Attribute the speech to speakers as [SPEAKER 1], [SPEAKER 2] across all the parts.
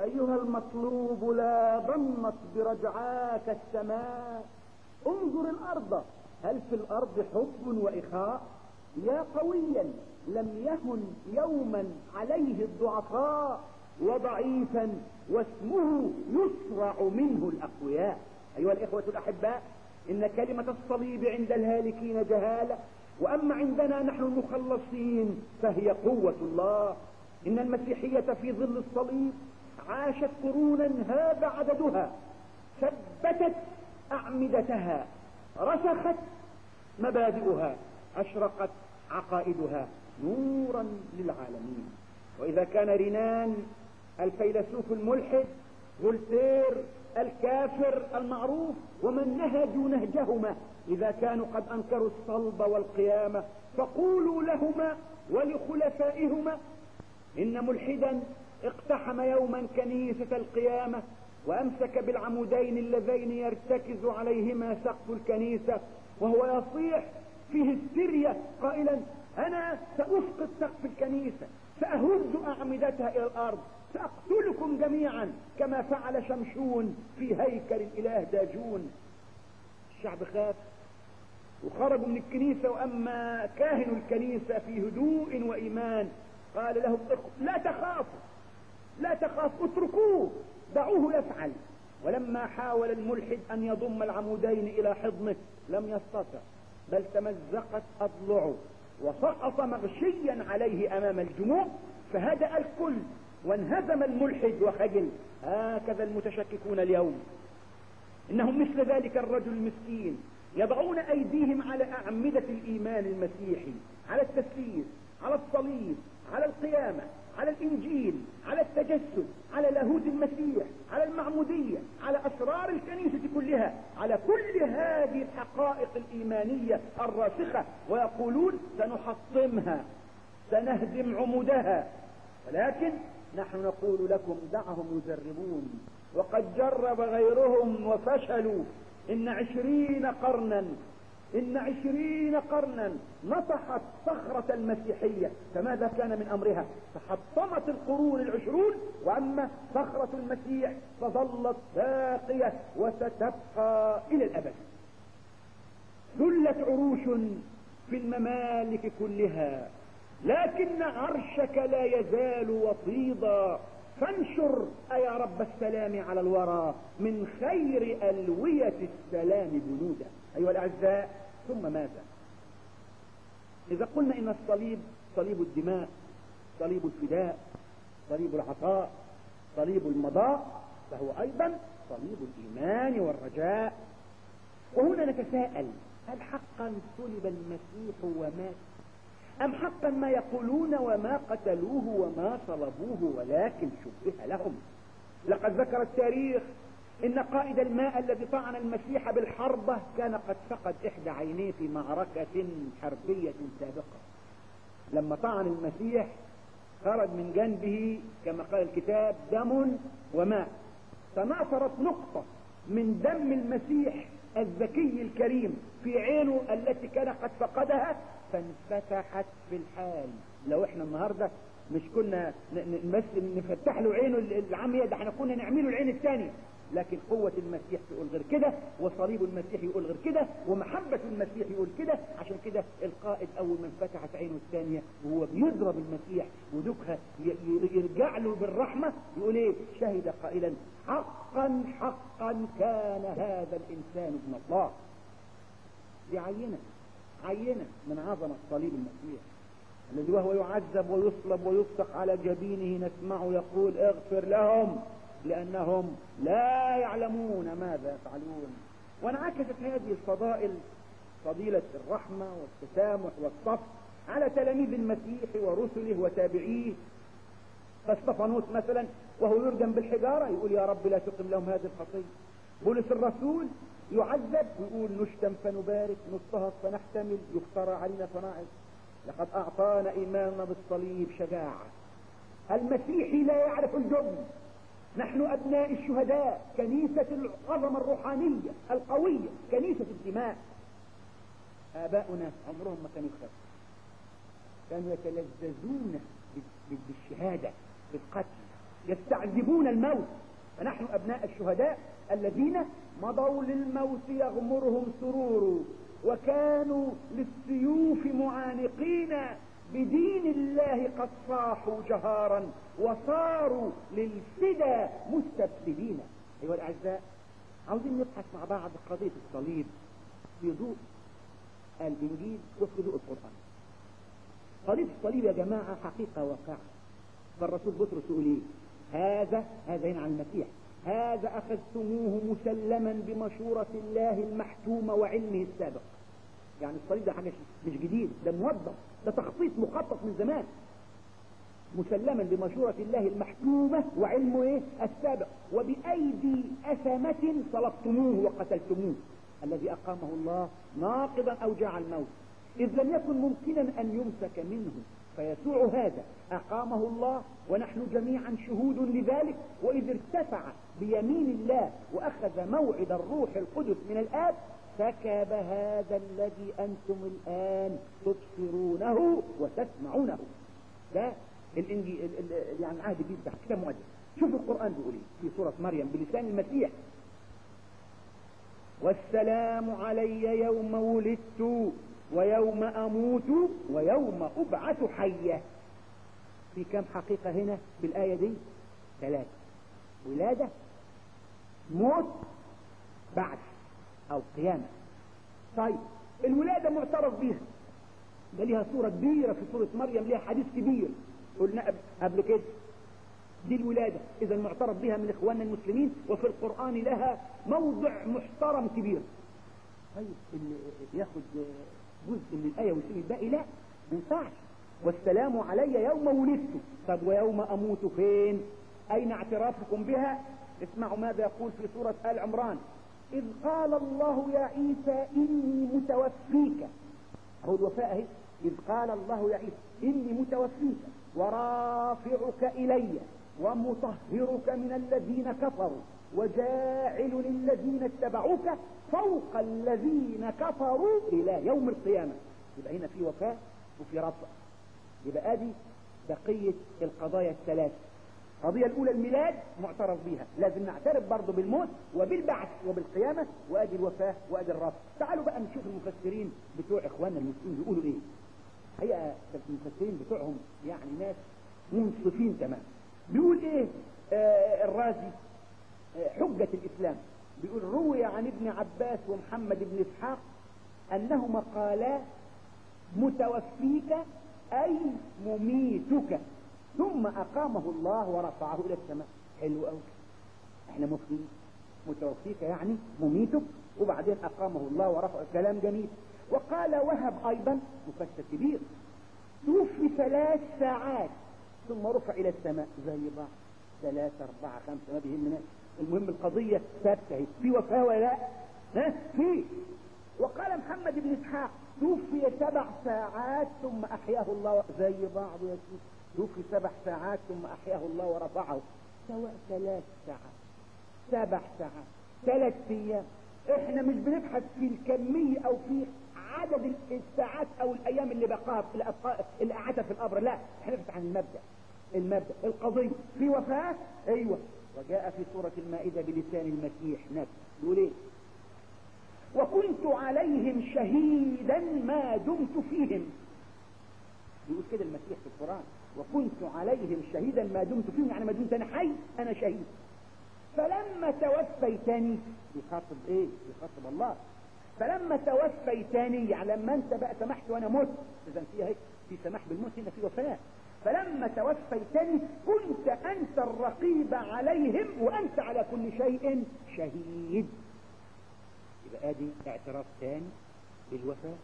[SPEAKER 1] أيها المطلوب لا ضمت برجعاك السماء انظر الأرض هل في الأرض حب وإخاء يا قويا لم يهن يوما عليه الضعفاء وضعيفا واسمه يسرع منه الأقوياء أيها الإخوة الأحباء إن كلمة الصليب عند الهالكين جهالة وأما عندنا نحن المخلصين فهي قوة الله إن المسيحية في ظل الصليب عاشت قرونا هذا عددها ثبتت أعمدتها رسخت مبادئها أشرقت عقائدها نورا للعالمين وإذا كان رينان الفيلسوف الملحد فولتير الكافر المعروف ومن نهجوا نهجهما إذا كانوا قد أنكروا الصلب والقيامة فقولوا لهما ولخلفائهما إن ملحدا اقتحم يوما كنيسة القيامة وأمسك بالعمودين اللذين يرتكز عليهما سقف الكنيسة وهو يصيح في هستيريا قائلا أنا سأسقط سقف الكنيسة سأهز أعمدتها إلى الأرض سأقتلكم جميعا كما فعل شمشون في هيكل الإله داجون الشعب خاف وخرجوا من الكنيسة وأما كاهن الكنيسة في هدوء وإيمان قال لهم لا تخافوا لا تخافوا اتركوه دعوه يفعل ولما حاول الملحد أن يضم العمودين إلى حضنه لم يستطع بل تمزقت أضلعه وسقط مغشيا عليه أمام الجموع فهدأ الكل وانهزم الملحد وخجل هكذا المتشككون اليوم إنهم مثل ذلك الرجل المسكين يضعون أيديهم على أعمدة الإيمان المسيحي على التسليس على الصليب على القيامة على الإنجيل على التجسد على لاهوت المسيح على المعمودية على أسرار الكنيسة كلها على كل هذه الحقائق الإيمانية الراسخة ويقولون سنحطمها سنهدم عمودها ولكن نحن نقول لكم دعهم يجربون وقد جرب غيرهم وفشلوا إن عشرين قرنا إن عشرين قرنا نطحت صخرة المسيحية فماذا كان من أمرها تحطمت القرون العشرون وأما صخرة المسيح فظلت باقية وستبقى إلى الأبد ذلت عروش في الممالك كلها لكن عرشك لا يزال وطيدا فانشر أيا رب السلام على الورى من خير ألوية السلام بنودا أيها الأعزاء ثم ماذا إذا قلنا إن الصليب صليب الدماء صليب الفداء صليب العطاء صليب المضاء فهو أيضا صليب الإيمان والرجاء وهنا نتساءل هل حقا صلب المسيح ومات أم حقا ما يقولون وما قتلوه وما صلبوه ولكن شبه لهم لقد ذكر التاريخ إن قائد الماء الذي طعن المسيح بالحربة كان قد فقد إحدى عينيه في معركة حربية سابقة لما طعن المسيح خرج من جنبه كما قال الكتاب دم وماء فناثرت نقطة من دم المسيح الذكي الكريم في عينه التي كان قد فقدها فانفتحت في الحال لو احنا النهاردة مش كنا نفتح له عينه العمية ده احنا كنا نعمله العين الثانية لكن قوة المسيح تقول غير كده وصليب المسيح يقول غير كده ومحبة المسيح يقول كده عشان كده القائد أول من فتحت عينه الثانية وهو بيضرب المسيح ودكها يرجع له بالرحمة يقول ايه شهد قائلا حقا حقا كان هذا الإنسان ابن الله دي عينة عينة من عظمة صليب المسيح الذي وهو يعذب ويصلب ويفسق على جبينه نسمعه يقول اغفر لهم لأنهم لا يعلمون ماذا يفعلون وانعكست هذه الفضائل فضيلة الرحمة والتسامح والصف على تلاميذ المسيح ورسله وتابعيه فاستفانوس مثلا وهو يرجم بالحجارة يقول يا رب لا تقم لهم هذه الخطية بولس الرسول يعذب ويقول نشتم فنبارك نضطهد فنحتمل يفترى علينا فنعظ لقد أعطانا إيماننا بالصليب شجاعة المسيحي لا يعرف الجبن نحن أبناء الشهداء كنيسة العظمة الروحانية القوية كنيسة الدماء آباؤنا عمرهم ما كانوا يخافوا كانوا يتلذذون بالشهادة بالقتل يستعذبون الموت فنحن أبناء الشهداء الذين مضوا للموت يغمرهم سرور وكانوا للسيوف معانقين بدين الله قد صاحوا جهارا وصاروا للفدا مستبسلين أيها الأعزاء عاوزين نبحث مع بعض قضية الصليب في ضوء الإنجيل وفي ضوء القرآن قضية الصليب يا جماعة حقيقة واقعة فالرسول بطرس يقول ايه هذا هذا هنا عن المسيح هذا أخذتموه مسلما بمشورة الله المحتومة وعلمه السابق يعني الصليب ده حاجة مش جديد ده موظف ده تخطيط مخطط من زمان مسلما بمشورة الله المحكومة وعلمه ايه السابق وبأيدي أثمة صلبتموه وقتلتموه الذي أقامه الله ناقضا أوجاع الموت إذ لم يكن ممكنا أن يمسك منه فيسوع هذا أقامه الله ونحن جميعا شهود لذلك وإذ ارتفع بيمين الله وأخذ موعد الروح القدس من الآب سكب هذا الذي أنتم الآن تبصرونه وتسمعونه ده الانجي يعني العهد الجديد ده كده مؤدب شوف القرآن بيقول ايه في سورة مريم بلسان المسيح والسلام علي يوم ولدت ويوم أموت ويوم أبعث حيا في كم حقيقة هنا في الآية دي ثلاثة ولادة موت بعث أو قيامة طيب الولادة معترف بها ده ليها صورة كبيرة في سورة مريم ليها حديث كبير قلنا قبل كده دي الولادة إذا معترف بها من إخواننا المسلمين وفي القرآن لها موضع محترم كبير طيب اللي ياخد جزء من الآية ويسيب الباقي لا ما ينفعش والسلام علي يوم ولدت طب ويوم أموت فين أين اعترافكم بها اسمعوا ماذا يقول في سورة آل عمران إذ قال الله يا عيسى إني متوفيك هو الوفاء اهي إذ قال الله يا عيسى إني متوفيك ورافعك إلي ومطهرك من الذين كفروا وجاعل للذين اتبعوك فوق الذين كفروا إلى يوم القيامة يبقى هنا في وفاء وفي رفع يبقى ادي بقية القضايا الثلاث القضية الأولى الميلاد معترف بها لازم نعترف برضه بالموت وبالبعث وبالقيامة وادي الوفاة وادي الرفع تعالوا بقى نشوف المفسرين بتوع إخواننا المسلمين بيقولوا إيه هي المفسرين بتوعهم يعني ناس منصفين تمام بيقول إيه آه الرازي آه حجة الإسلام بيقول روي عن ابن عباس ومحمد بن إسحاق أنهما قالا متوفيك أي مميتك ثم أقامه الله ورفعه إلى السماء حلو أوي احنا مسلمين متوفيك يعني مميتك وبعدين أقامه الله ورفعه كلام جميل وقال وهب أيضا مفسر كبير توفي ثلاث ساعات ثم رفع إلى السماء زي بعض ثلاثة أربعة خمسة ما بيهمنا المهم القضية ثابتة في وفاة ولا لا ها في وقال محمد بن إسحاق توفي سبع ساعات ثم أحياه الله زي بعض يا سيدي توفي سبع ساعات ثم أحياه الله ورفعه سواء ثلاث ساعات سبع ساعات ثلاث أيام احنا مش بنبحث في الكمية او في عدد الساعات او الايام اللي بقاها في الأبقاء اللي قعدها في القبر لا احنا بنبحث عن المبدأ المبدأ القضية في وفاة ايوه وجاء في سورة المائدة بلسان المسيح نفسه يقول ايه وكنت عليهم شهيدا ما دمت فيهم يقول كده المسيح في القرآن وكنت عليهم شهيدا ما دمت فيهم يعني ما دمت انا حي انا شهيد فلما توفيتني بيخاطب ايه بيخاطب الله فلما توفيتني يعني لما انت بقى سمحت وانا مت اذا في هيك في سماح بالموت هنا في وفاه فلما توفيتني كنت انت الرقيب عليهم وانت على كل شيء شهيد يبقى ادي اعتراف ثاني بالوفاه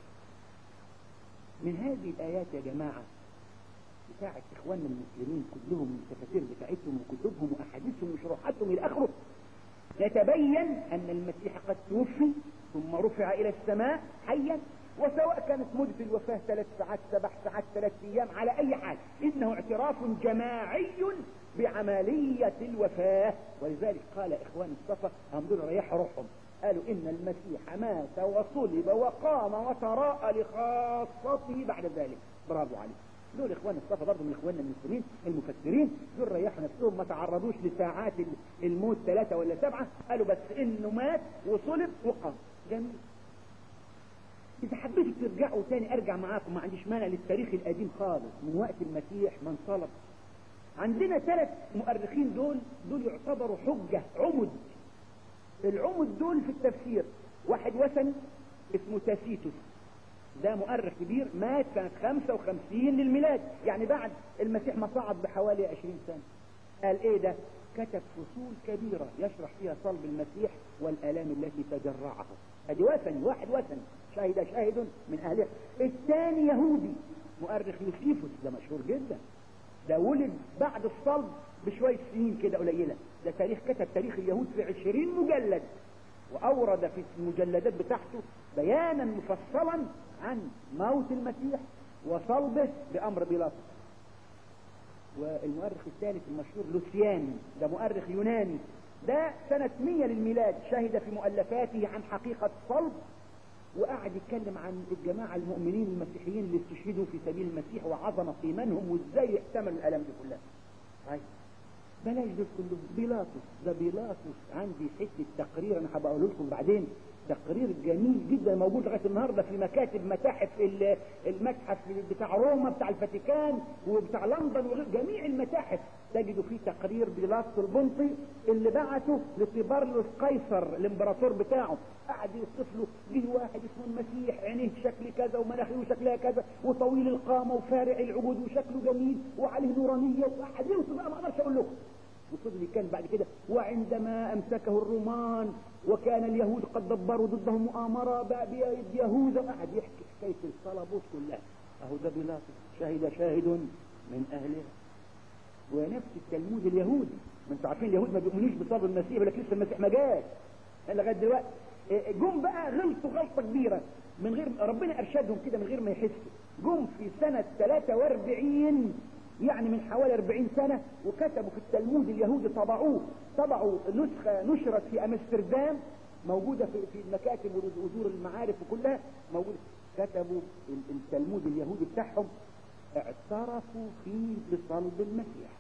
[SPEAKER 1] من هذه الايات يا جماعه بتاعت اخواننا المسلمين كلهم التفاسير بتاعتهم وكتبهم واحاديثهم وشروحاتهم الى اخره يتبين ان المسيح قد توفي ثم رفع الى السماء حيا وسواء كانت مدة الوفاة ثلاث ساعات سبع ساعات ثلاث ايام على اي حال انه اعتراف جماعي بعملية الوفاة ولذلك قال اخوان الصفا هم دول ريحوا روحهم قالوا ان المسيح مات وصلب وقام وتراءى لخاصته بعد ذلك برافو عليه دول اخوان الصفا برضه من اخواننا المسلمين المفسرين دول ريحوا نفسهم ما تعرضوش لساعات الموت ثلاثة ولا سبعة قالوا بس انه مات وصلب وقام جميل اذا حبيتوا ترجعوا تاني ارجع معاكم ما عنديش مانع للتاريخ القديم خالص من وقت المسيح من صلب عندنا ثلاث مؤرخين دول دول يعتبروا حجة عمد العمد دول في التفسير واحد وثني اسمه تاسيتوس ده مؤرخ كبير مات سنة 55 للميلاد يعني بعد المسيح ما صعد بحوالي 20 سنة قال ايه ده كتب فصول كبيرة يشرح فيها صلب المسيح والآلام التي تجرعها ادي وثني واحد وثني شاهد شاهد من اهلها الثاني يهودي مؤرخ يوسيفوس ده مشهور جدا ده ولد بعد الصلب بشوية سنين كده قليلة ده تاريخ كتب تاريخ اليهود في عشرين مجلد وأورد في المجلدات بتاعته بيانا مفصلا عن موت المسيح وصلبه بأمر بيلاطس والمؤرخ الثالث المشهور لوسيان ده مؤرخ يوناني ده سنة 100 للميلاد شهد في مؤلفاته عن حقيقة الصلب وقعد يتكلم عن الجماعة المؤمنين المسيحيين اللي استشهدوا في سبيل المسيح وعظمة ايمانهم وازاي احتملوا الالم دي كلها طيب بلاش دول كلهم بيلاطس ده بيلاطس عندي حته تقرير انا هبقى اقول لكم بعدين تقرير جميل جدا موجود لغايه النهارده في مكاتب متاحف المتحف بتاع روما بتاع الفاتيكان وبتاع لندن وغير جميع المتاحف تجدوا فيه تقرير بيلاطس البنطي اللي بعته لتيبارلوس قيصر الامبراطور بتاعه قعد يوصف له جه واحد اسمه المسيح عينيه شكل كذا ومناخيره شكلها كذا وطويل القامه وفارع العبود وشكله جميل وعليه نورانيه وقعد يوصف بقى ما اقدرش اقول لكم وفضل كان بعد كده وعندما امسكه الرومان وكان اليهود قد دبروا ضده مؤامرة بيد يهوذا قعد يحكي حكاية الصلبوت كلها اهو ده بيلاطس شهد شاهد من اهلها ونفس التلمود اليهودي ما انتوا عارفين اليهود ما بيؤمنوش بصلب المسيح ولا لسه المسيح ما جاش لغايه دلوقتي جم بقى غلطوا غلطه كبيره من غير ربنا ارشدهم كده من غير ما يحسوا جم في سنه 43 يعني من حوالي 40 سنة وكتبوا في التلمود اليهودي طبعوه طبعوا نسخة نشرت في امستردام موجودة في, في المكاتب ودور المعارف وكلها موجودة كتبوا التلمود اليهودي بتاعهم اعترفوا فيه بصلب المسيح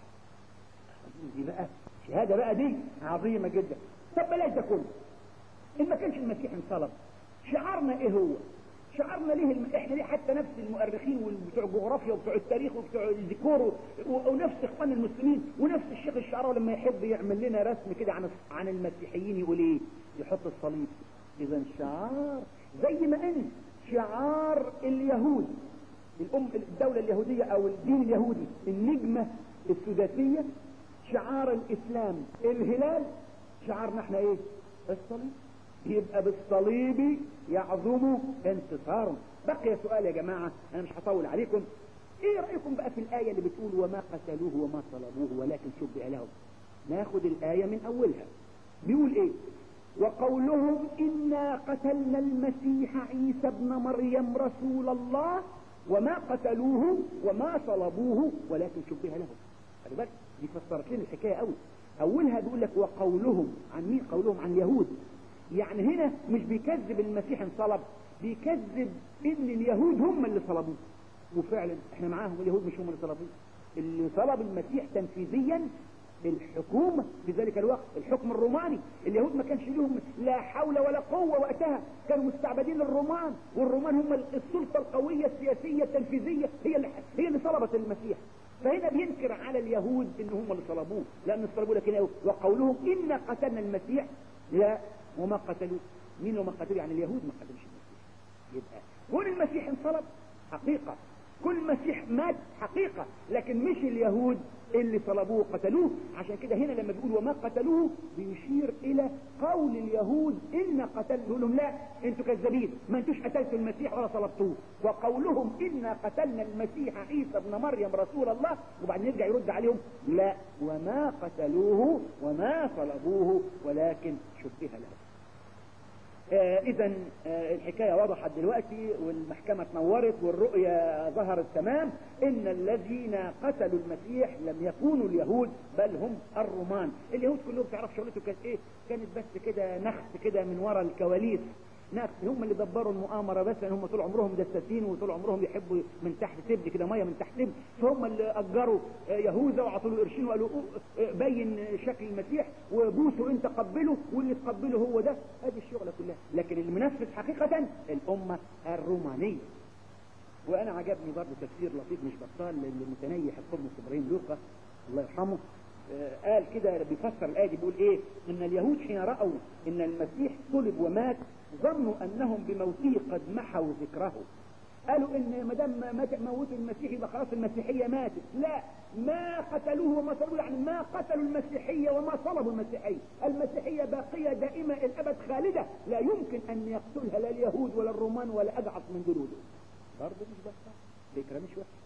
[SPEAKER 1] دي بقى شهادة بقى دي عظيمة جدا طب بلاش ده كله ان ما كانش المسيح انصلب شعارنا ايه هو شعرنا ليه الم... احنا ليه حتى نفس المؤرخين وبتوع الجغرافيا وبتوع التاريخ وبتوع الذكور و... ونفس اخوان المسلمين ونفس الشيخ الشعراوي لما يحب يعمل لنا رسم كده عن عن المسيحيين يقول ايه يحط الصليب اذا شعار زي ما ان شعار اليهود الام الدولة اليهودية او الدين اليهودي النجمة السداسية شعار الاسلام الهلال شعارنا احنا ايه الصليب يبقى بالصليب يعظم انتصار بقي سؤال يا جماعة انا مش هطول عليكم ايه رأيكم بقى في الآية اللي بتقول وما قتلوه وما صلبوه ولكن شبه لهم ناخد الآية من اولها بيقول ايه وقولهم انا قتلنا المسيح عيسى ابن مريم رسول الله وما قتلوه وما صلبوه ولكن شبه لهم خلي بالك دي فسرت لنا الحكايه قوي اولها بيقول لك وقولهم عن مين قولهم عن اليهود يعني هنا مش بيكذب المسيح انصلب بيكذب ان اليهود هم اللي صلبوه وفعلا احنا معاهم اليهود مش هم اللي صلبوه اللي صلب المسيح تنفيذيا الحكومة في ذلك الوقت الحكم الروماني اليهود ما كانش لهم لا حول ولا قوة وقتها كانوا مستعبدين للرومان والرومان هم السلطة القوية السياسية التنفيذية هي اللي هي اللي صلبت المسيح فهنا بينكر على اليهود ان هم اللي صلبوه لان صلبوه لكن وقولهم ان قتلنا المسيح لا وما قتلوا مين وما قتلوا يعني اليهود ما قتلوش المسيح يبقى كل المسيح انصلب حقيقة كل مسيح مات حقيقة لكن مش اليهود اللي صلبوه قتلوه عشان كده هنا لما بيقول وما قتلوه بيشير الى قول اليهود ان قتلوا لهم لا انتوا كذابين ما انتوش قتلتوا المسيح ولا صلبتوه وقولهم ان قتلنا المسيح عيسى ابن مريم رسول الله وبعدين يرجع يرد عليهم لا وما قتلوه وما صلبوه ولكن شبه لهم آه اذا آه الحكاية وضحت دلوقتي والمحكمة تنورت والرؤية ظهرت تمام ان الذين قتلوا المسيح لم يكونوا اليهود بل هم الرومان اليهود كلهم تعرف شغلته كانت ايه كانت بس كده نخت كده من وراء الكواليس ناس هم اللي دبروا المؤامرة بس لان هم طول عمرهم دساسين وطول عمرهم يحبوا من تحت تبل كده مية من تحت تبل فهم اللي اجروا آه، يهوذا وعطوا له قرشين وقالوا آه، بين شكل المسيح وبوسوا انت قبله واللي تقبله هو ده هذه الشغلة كلها لكن المنفذ حقيقة الامة الرومانية وانا عجبني برضه تفسير لطيف مش بطال للمتنيح القرمس ابراهيم لوقا الله يرحمه آه، قال كده بيفسر الآية دي بيقول إيه إن اليهود حين رأوا إن المسيح صلب ومات ظنوا أنهم بموته قد محوا ذكره قالوا إن ما دام مات موت المسيح يبقى خلاص المسيحية ماتت لا ما قتلوه وما صلبوه يعني ما قتلوا المسيحية وما صلبوا المسيحية المسيحية باقية دائمة الأبد خالدة لا يمكن أن يقتلها لا اليهود ولا الرومان ولا أجعص من جلوده برضه مش بس فكرة مش وحشة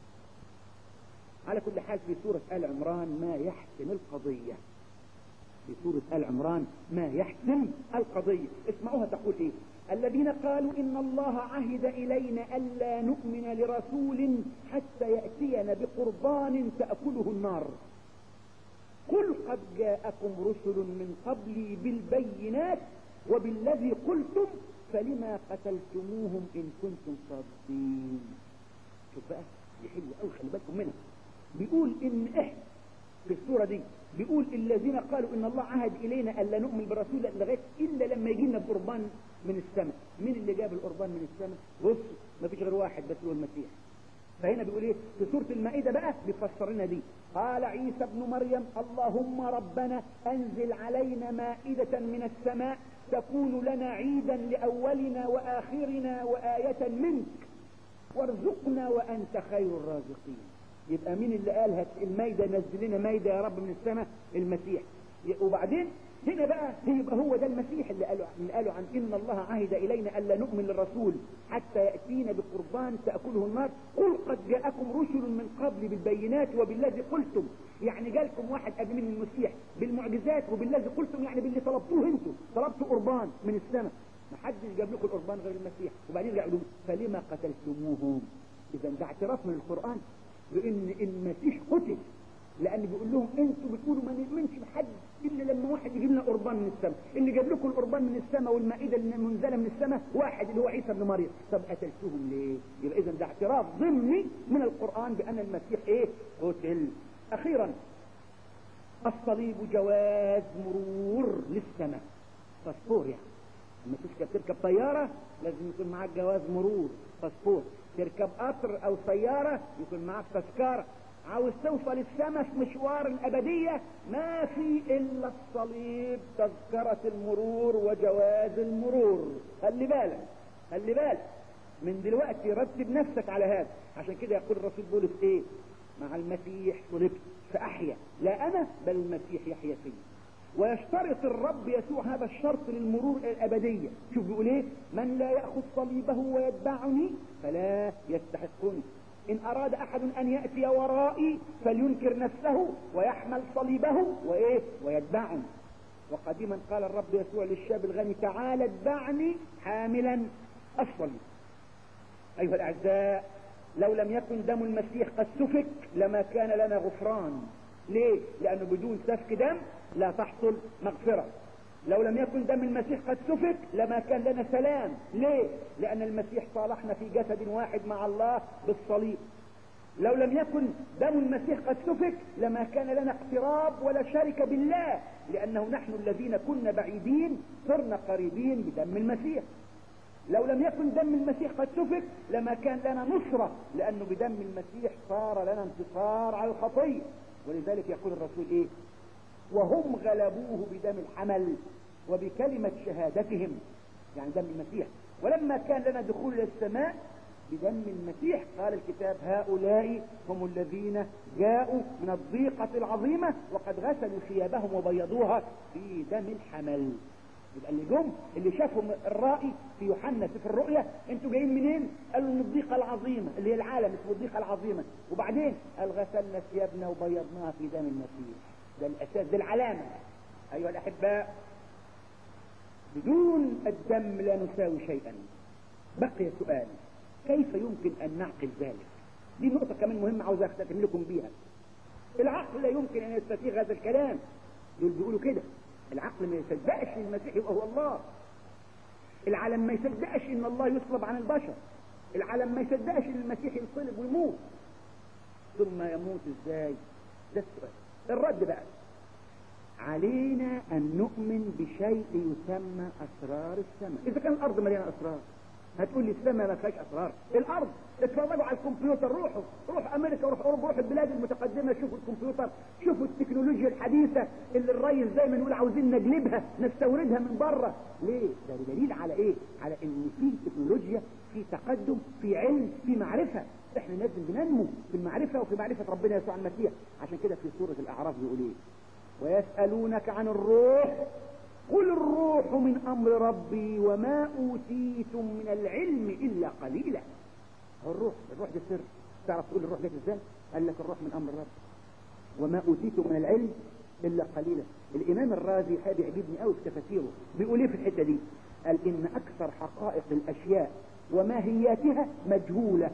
[SPEAKER 1] على كل حال في سورة آل عمران ما يحسم القضية في سورة آل عمران ما يحسم القضية اسمعوها تقول ايه الذين قالوا إن الله عهد إلينا ألا نؤمن لرسول حتى يأتينا بقربان تأكله النار قل قد جاءكم رسل من قبلي بالبينات وبالذي قلتم فلما قتلتموهم إن كنتم صادقين شوف بقى دي حلوة أوي خلي بالكم منها بيقول إن إحنا في السورة دي بيقول الذين قالوا إن الله عهد إلينا ألا نؤمن برسول لغاية إلا لما يجي لنا بقربان من السماء مين اللي جاب القربان من السماء بص ما فيش غير واحد بس هو المسيح فهنا بيقول ايه في سورة المائدة بقى بيفسر لنا دي قال عيسى ابن مريم اللهم ربنا انزل علينا مائدة من السماء تكون لنا عيدا لأولنا وآخرنا وآية منك وارزقنا وأنت خير الرازقين يبقى مين اللي قال هات المايدة نزل لنا مايدة يا رب من السماء المسيح وبعدين هنا بقى يبقى هو ده المسيح اللي قالوا اللي قالوا عن ان الله عهد الينا الا نؤمن للرسول حتى ياتينا بقربان تاكله النار قل قد جاءكم رسل من قبل بالبينات وبالذي قلتم يعني جالكم واحد قبل من المسيح بالمعجزات وبالذي قلتم يعني باللي طلبتوه انتم طلبتوا قربان من السماء ما حدش جاب لكم القربان غير المسيح وبعدين يقولوا فلما قتلتموهم اذا ده اعتراف من القران بان المسيح قتل لان بيقول لهم انتوا بتقولوا ما نؤمنش بحد الا لما واحد يجيب لنا قربان من السماء اللي جاب لكم القربان من السماء والمائده المنزله من السماء واحد اللي هو عيسى ابن مريم طب قتلتوهم ليه يبقى اذا ده اعتراف ضمني من القران بان المسيح ايه قتل اخيرا الصليب جواز مرور للسماء باسبور يعني لما تركب تركب طياره لازم يكون معاك جواز مرور باسبور تركب قطر او سياره يكون معاك تذكره عاوز توصل السما في مشوار الأبدية ما في إلا الصليب تذكرة المرور وجواز المرور خلي بالك خلي بالك من دلوقتي رتب نفسك على هذا عشان كده يقول الرسول بولس ايه مع المسيح صلبت فأحيا لا أنا بل المسيح يحيا فيه ويشترط الرب يسوع هذا الشرط للمرور الأبدية شوف بيقول ايه من لا يأخذ صليبه ويتبعني فلا يستحقني إن أراد أحد أن يأتي ورائي فلينكر نفسه ويحمل صليبه وإيه ويتبعني وقديما قال الرب يسوع للشاب الغني تعال اتبعني حاملا الصليب أيها الأعزاء لو لم يكن دم المسيح قد سفك لما كان لنا غفران ليه؟ لأنه بدون سفك دم لا تحصل مغفرة لو لم يكن دم المسيح قد سفك لما كان لنا سلام ليه لان المسيح صالحنا في جسد واحد مع الله بالصليب لو لم يكن دم المسيح قد سفك لما كان لنا اقتراب ولا شركة بالله لانه نحن الذين كنا بعيدين صرنا قريبين بدم المسيح لو لم يكن دم المسيح قد سفك لما كان لنا نصرة لانه بدم المسيح صار لنا انتصار على الخطية ولذلك يقول الرسول ايه وهم غلبوه بدم الحمل وبكلمة شهادتهم يعني دم المسيح ولما كان لنا دخول إلى السماء بدم المسيح قال الكتاب هؤلاء هم الذين جاءوا من الضيقة العظيمة وقد غسلوا ثيابهم وبيضوها في دم الحمل يبقى اللي جم اللي شافهم الرائي في يوحنا في الرؤيا انتوا جايين منين قالوا من الضيقة العظيمة اللي هي العالم اسمه الضيقة العظيمة وبعدين قال غسلنا ثيابنا وبيضناها في دم المسيح ده الاساس ده العلامة ايها الاحباء بدون الدم لا نساوي شيئا بقي سؤال كيف يمكن ان نعقل ذلك دي نقطة كمان مهمة عاوز اختتم لكم بيها العقل لا يمكن ان يستفيغ هذا الكلام دول بيقولوا كده العقل ما يصدقش المسيح يبقى هو الله العالم ما يصدقش ان الله يصلب عن البشر العالم ما يصدقش ان المسيح ينصلب ويموت ثم يموت ازاي ده السؤال الرد بقى علينا ان نؤمن بشيء يسمى اسرار السماء اذا كان الارض مليانه اسرار هتقول لي السماء ما فيهاش اسرار الارض اتفرجوا على الكمبيوتر روحوا روح امريكا روح اوروبا روح البلاد المتقدمه شوفوا الكمبيوتر شوفوا التكنولوجيا الحديثه اللي الريس دايما يقول عاوزين نجلبها نستوردها من بره ليه ده دليل على ايه على ان في تكنولوجيا في تقدم في علم في معرفه احنا لازم بننمو في المعرفه وفي معرفه ربنا يسوع المسيح عشان كده في سوره الاعراف بيقول ايه ويسالونك عن الروح قل الروح من امر ربي وما اوتيتم من العلم الا قليلا هو الروح الروح ده سر تعرف تقول الروح جت ازاي قال لك الروح من امر ربي وما اوتيتم من العلم الا قليلا الامام الرازي حابب يعجبني قوي في تفاسيره بيقول ايه في الحته دي قال ان اكثر حقائق الاشياء وماهياتها مجهوله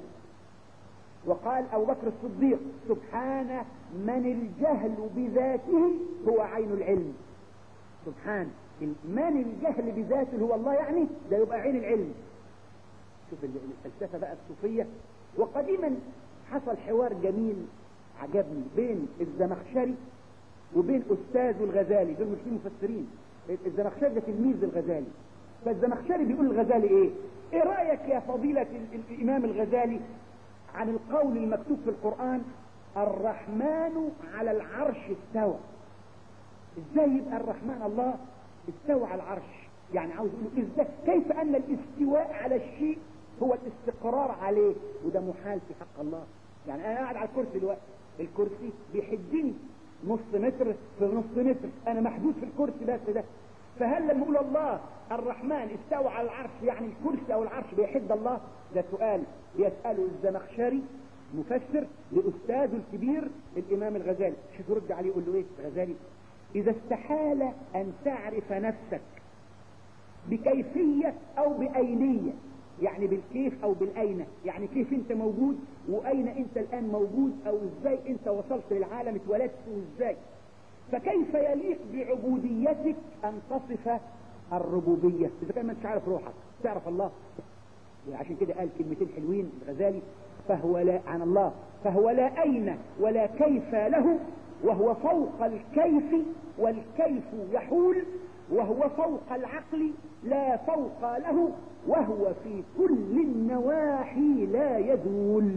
[SPEAKER 1] وقال ابو بكر الصديق سبحان من الجهل بذاته هو عين العلم سبحان من الجهل بذاته هو الله يعني ده يبقى عين العلم شوف الفلسفه بقى الصوفيه وقديما حصل حوار جميل عجبني بين الزمخشري وبين استاذه الغزالي دول مش مفسرين الزمخشري ده تلميذ الغزالي فالزمخشري بيقول الغزالي ايه ايه رايك يا فضيله الامام الغزالي عن القول المكتوب في القران الرحمن على العرش استوى ازاي يبقى الرحمن الله استوى على العرش يعني عاوز يقول ازاي كيف ان الاستواء على الشيء هو الاستقرار عليه وده محال في حق الله يعني انا قاعد على الكرسي دلوقتي الكرسي بيحدني نص متر في نص متر انا محدود في الكرسي بس ده فهل لما يقول الله الرحمن استوى على العرش يعني الكرسي او العرش بيحد الله ده سؤال يسأله الزمخشري مفسر لأستاذه الكبير الإمام الغزالي شوف يرد عليه يقول له إيه الغزالي إذا استحال أن تعرف نفسك بكيفية أو بأينية يعني بالكيف أو بالأين يعني كيف أنت موجود وأين أنت الآن موجود أو إزاي أنت وصلت للعالم اتولدت وإزاي فكيف يليق بعبوديتك أن تصف الربوبية إذا كان ما أنتش عارف روحك تعرف الله عشان كده قال كلمتين حلوين الغزالي فهو لا عن الله فهو لا أين ولا كيف له وهو فوق الكيف والكيف يحول وهو فوق العقل لا فوق له وهو في كل النواحي لا يزول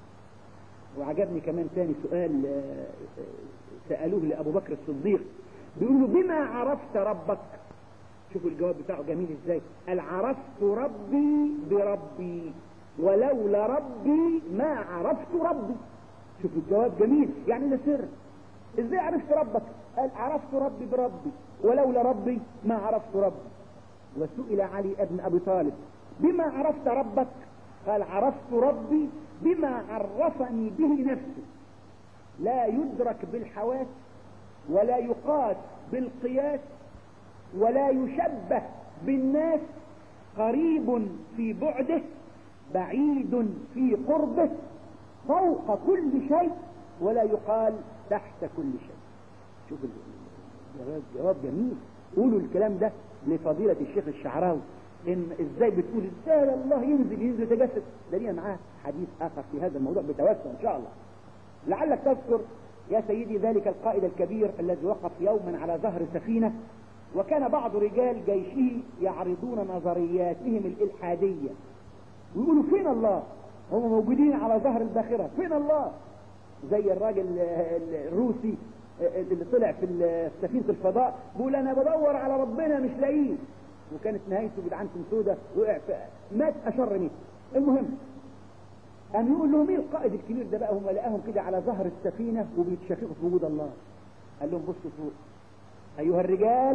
[SPEAKER 1] وعجبني كمان تاني سؤال سألوه لأبو بكر الصديق بيقولوا بما عرفت ربك شوفوا الجواب بتاعه جميل ازاي قال عرفت ربي بربي ولولا ربي ما عرفت ربي شوفوا الجواب جميل يعني ده سر ازاي عرفت ربك قال عرفت ربي بربي ولولا ربي ما عرفت ربي وسئل علي ابن ابي طالب بما عرفت ربك قال عرفت ربي بما عرفني به نفسه لا يدرك بالحواس ولا يقاس بالقياس ولا يشبه بالناس قريب في بعده بعيد في قربه فوق كل شيء ولا يقال تحت كل شيء شوف الجواب جواب جميل قولوا الكلام ده لفضيلة الشيخ الشعراوي ان ازاي بتقول ازاي الله ينزل ينزل يتجسد ده لينا معاه حديث اخر في هذا الموضوع بتوسع ان شاء الله لعلك تذكر يا سيدي ذلك القائد الكبير الذي وقف يوما على ظهر سفينة وكان بعض رجال جيشه يعرضون نظرياتهم الإلحادية ويقولوا فين الله هم موجودين على ظهر الباخرة فين الله زي الراجل الروسي اللي طلع في سفينة الفضاء بيقول انا بدور على ربنا مش لاقيه وكانت نهايته بدعنكم سودة وقع مات اشر منه المهم قام يقول لهم مين القائد الكبير ده بقى هم لقاهم كده على ظهر السفينة وبيتشككوا في وجود الله قال لهم بصوا فوق ايها الرجال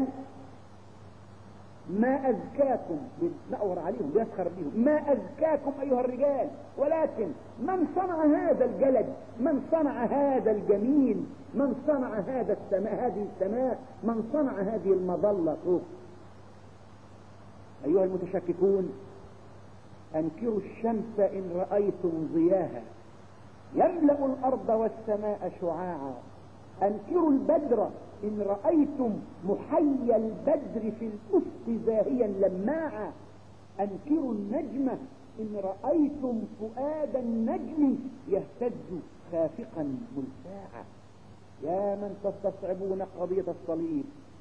[SPEAKER 1] ما أزكاكم بيتنقر عليهم بيسخر بيهم ما أزكاكم أيها الرجال ولكن من صنع هذا الجلد من صنع هذا الجميل من صنع هذا السماء هذه السماء من صنع هذه المظلة فوق أيها المتشككون أنكروا الشمس إن رأيتم ضياها يملأ الأرض والسماء شعاعا أنكروا البدر إن رأيتم محي البدر في الأفق زاهيا لماعا أنكروا النجمة إن رأيتم فؤاد النجم يهتز خافقا ملساعا يا من تستصعبون قضية الصليب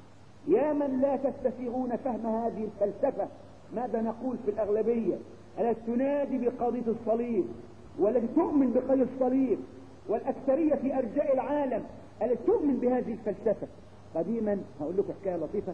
[SPEAKER 1] يا من لا تستسيغون فهم هذه الفلسفة ماذا نقول في الأغلبية ألا تنادي بقضية الصليب والتي تؤمن بقضية الصليب والأكثرية في أرجاء العالم ألا تؤمن بهذه الفلسفة قديما هقول لكم حكاية لطيفة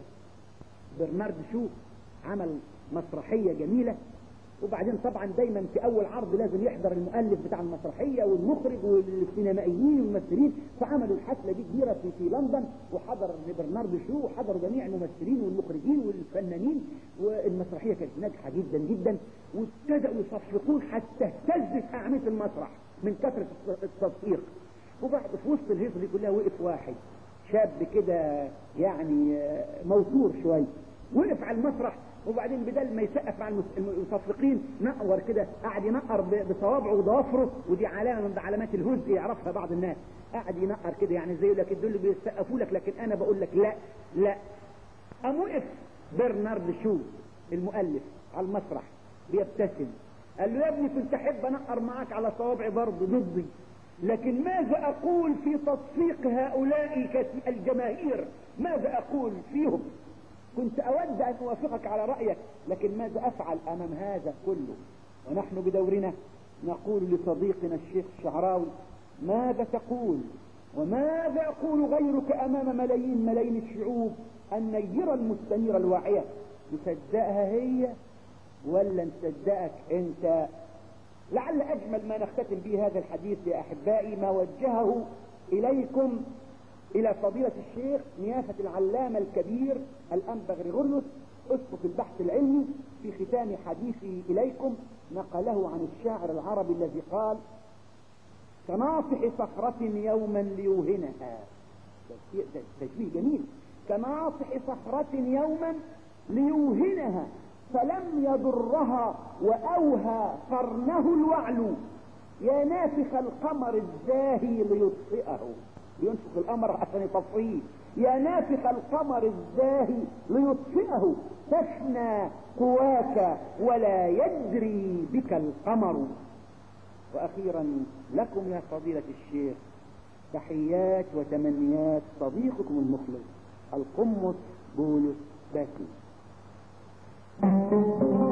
[SPEAKER 1] برنارد شو عمل مسرحية جميلة وبعدين طبعا دايما في اول عرض لازم يحضر المؤلف بتاع المسرحية والمخرج والسينمائيين والممثلين فعملوا الحفلة دي كبيرة في, في لندن وحضر برنارد شو وحضر جميع الممثلين والمخرجين والفنانين والمسرحية كانت ناجحة جدا جدا وابتدأوا يصفقون حتى اهتزت أعمية المسرح من كثرة التصفيق وبعد في وسط الهيصة دي كلها وقف واحد شاب كده يعني موتور شوي وقف على المسرح وبعدين بدل ما يسقف مع المصفقين نقور كده قعد ينقر بصوابعه وضوافره ودي علامه من علامات الهزء يعرفها بعض الناس قعد ينقر كده يعني زي لك دول بيسقفوا لك لكن انا بقول لك لا لا قام وقف برنارد شو المؤلف على المسرح بيبتسم قال له يا ابني كنت احب انقر معاك على صوابعي برضه ضدي لكن ماذا اقول في تصفيق هؤلاء الجماهير ماذا اقول فيهم كنت أود أن أوافقك على رأيك لكن ماذا أفعل أمام هذا كله ونحن بدورنا نقول لصديقنا الشيخ الشعراوي ماذا تقول وماذا يقول غيرك أمام ملايين ملايين الشعوب النيرة المستنيرة الواعية نصدقها هي ولا نصدقك انت لعل أجمل ما نختتم به هذا الحديث يا أحبائي ما وجهه إليكم الى فضيلة الشيخ نيافة العلامة الكبير الانبا غريغوريوس اسقف البحث العلمي في ختام حديثه اليكم نقله عن الشاعر العربي الذي قال كناصح صخرة يوما ليوهنها تشبيه جميل كناصح صخرة يوما ليوهنها فلم يضرها واوهى قرنه الوعل يا نافخ القمر الزاهي ليطفئه ينفخ القمر عشان يطفيه يا نافخ القمر الزاهي ليطفئه تفنى قواك ولا يجري بك القمر واخيرا لكم يا فضيلة الشيخ تحيات وتمنيات صديقكم المخلص القمص بولس باكي